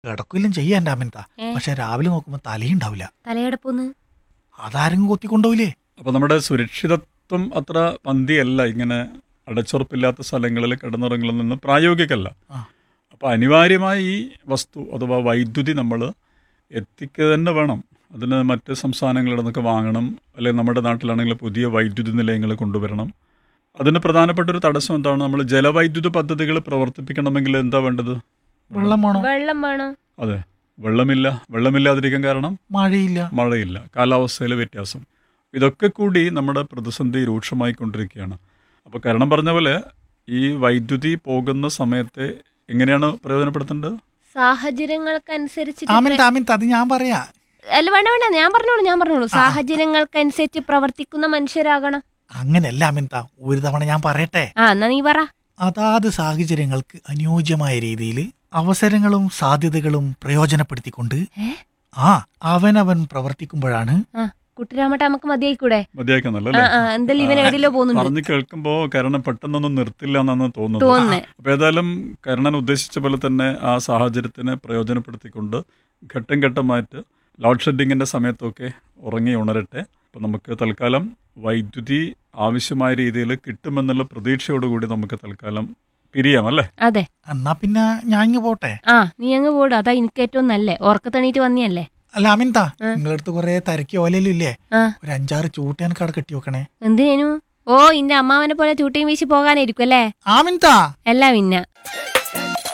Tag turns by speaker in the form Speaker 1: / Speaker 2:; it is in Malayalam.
Speaker 1: കിടക്കില്ലും ചെയ്യാൻ എൻ്റെ അമിൻത
Speaker 2: ഏ?
Speaker 1: പക്ഷെ രാവിലെ നോക്കുമ്പോൾ തലയുണ്ടാവില്ല
Speaker 2: തലയെടുപ്പൊന്ന്
Speaker 1: അതാരെങ്കിലും കൊത്തിക്കൊണ്ടുപോയില്ലേ
Speaker 3: അപ്പോൾ നമ്മുടെ സുരക്ഷിതത്വം അത്ര പന്തിയല്ല ഇങ്ങനെ അടച്ചുറപ്പില്ലാത്ത സ്ഥലങ്ങളിൽ കിടന്നുറങ്ങളിൽ നിന്ന് പ്രായോഗികമല്ല
Speaker 1: ആ.
Speaker 3: അപ്പോൾ അനിവാര്യമായി ഈ വസ്തു അഥവാ വൈദ്യുതി നമ്മൾ എത്തിക്കുക തന്നെ വേണം അതിന് മറ്റ് സംസ്ഥാനങ്ങളിൽ നിന്നൊക്കെ വാങ്ങണം അല്ലെങ്കിൽ നമ്മുടെ നാട്ടിലാണെങ്കിൽ പുതിയ വൈദ്യുതി നിലയങ്ങൾ കൊണ്ടുവരണം അതിന് പ്രധാനപ്പെട്ട ഒരു തടസ്സം എന്താണ് നമ്മൾ ജലവൈദ്യുത പദ്ധതികൾ പ്രവർത്തിപ്പിക്കണമെങ്കിൽ എന്താ വേണ്ടത്
Speaker 1: വെള്ളം വേണോ
Speaker 2: വെള്ളം വേണോ
Speaker 3: അതെ വെള്ളമില്ല വെള്ളമില്ലാതിരിക്കാൻ കാരണം
Speaker 1: മഴയില്ല
Speaker 3: മഴയില്ല കാലാവസ്ഥയിലെ വ്യത്യാസം ഇതൊക്കെ കൂടി നമ്മുടെ പ്രതിസന്ധി രൂക്ഷമായിക്കൊണ്ടിരിക്കുകയാണ് അപ്പോൾ കാരണം പറഞ്ഞ പോലെ ഈ വൈദ്യുതി പോകുന്ന സമയത്തെ എങ്ങനെയാണ് പ്രയോജനപ്പെടുത്തേണ്ടത്
Speaker 2: സാഹചര്യങ്ങൾക്കനുസരിച്ച്
Speaker 1: അമിൻത അമിൻത അത് ഞാൻ പറയാ
Speaker 2: അല്ല വേണ്ട വേണ്ട ഞാൻ പറഞ്ഞോളൂ ഞാൻ പറഞ്ഞോളൂ സാഹചര്യങ്ങൾക്കനുസരിച്ച് പ്രവർത്തിക്കുന്ന മനുഷ്യരാകണം
Speaker 1: അങ്ങനെയല്ല അമിൻത ഒരു തവണ ഞാൻ പറയട്ടെ
Speaker 2: ആ എന്നാ നീ പറ
Speaker 1: അതാത് സാഹചര്യങ്ങൾക്ക് അനുയോജ്യമായ രീതിയിൽ അവസരങ്ങളും സാധ്യതകളും പ്രയോജനപ്പെടുത്തിക്കൊണ്ട്
Speaker 2: ഏ?
Speaker 1: ആ അവനവൻ പ്രവർത്തിക്കുമ്പോഴാണ്
Speaker 2: ആ കുട്ടിരാമട്ട നമുക്ക് മതിയായിക്കൂടെ
Speaker 3: മതിയാക്കാൻ
Speaker 2: ആ
Speaker 3: നല്ലല്ലേ
Speaker 2: ആ എന്തായാലും ഇവൻ എവിടെയല്ലോ പോകുന്നുണ്ട്
Speaker 3: പറഞ്ഞു കേൾക്കുമ്പോൾ കരുണൻ പെട്ടെന്നൊന്നും നിർത്തില്ല എന്നാണ് തോന്നുന്നത്
Speaker 2: തോന്നുന്നേ
Speaker 3: അപ്പോൾ ഏതായാലും കരുണൻ ഉദ്ദേശിച്ച പോലെ തന്നെ ആ സാഹചര്യത്തിനെ പ്രയോജനപ്പെടുത്തിക്കൊണ്ട് ഘട്ടം ഘട്ടമായിട്ട് ലോഡ് ഷെഡിങ്ങിൻ്റെ സമയത്തൊക്കെ ഉറങ്ങി ഉണരട്ടെ അപ്പോൾ നമുക്ക് തൽക്കാലം വൈദ്യുതി ആവശ്യമായ രീതിയിൽ കിട്ടുമെന്നുള്ള പ്രതീക്ഷയോടുകൂടി നമുക്ക് തൽക്കാലം പിരിയാം അല്ലേ
Speaker 2: അതെ
Speaker 1: എന്നാ പിന്നെ ഞാൻ ഇങ്ങ് പോട്ടെ
Speaker 2: ആ നീ അങ്ങ് പോടും അതാ എനിക്ക് ഏറ്റവും നല്ലേ ഓർക്കത്തണീറ്റ് വന്നിയല്ലേ
Speaker 1: അല്ല അമിൻത
Speaker 2: ആ.
Speaker 1: നിങ്ങളടുത്ത് കുറെ തിരക്കി ഓലയിലും ഇല്ലേ
Speaker 2: ആ
Speaker 1: ഒരു അഞ്ചാറ് ചൂട്ടാനൊക്കെ അവിടെ കെട്ടി വെക്കണേ
Speaker 2: എന്തിനു ഓ ഇന്റെ അമ്മാവനെ പോലെ ചൂട്ടിയും വീശി പോകാനായിരിക്കും അല്ലേ
Speaker 1: ആമിൻത
Speaker 2: അല്ല പിന്നെ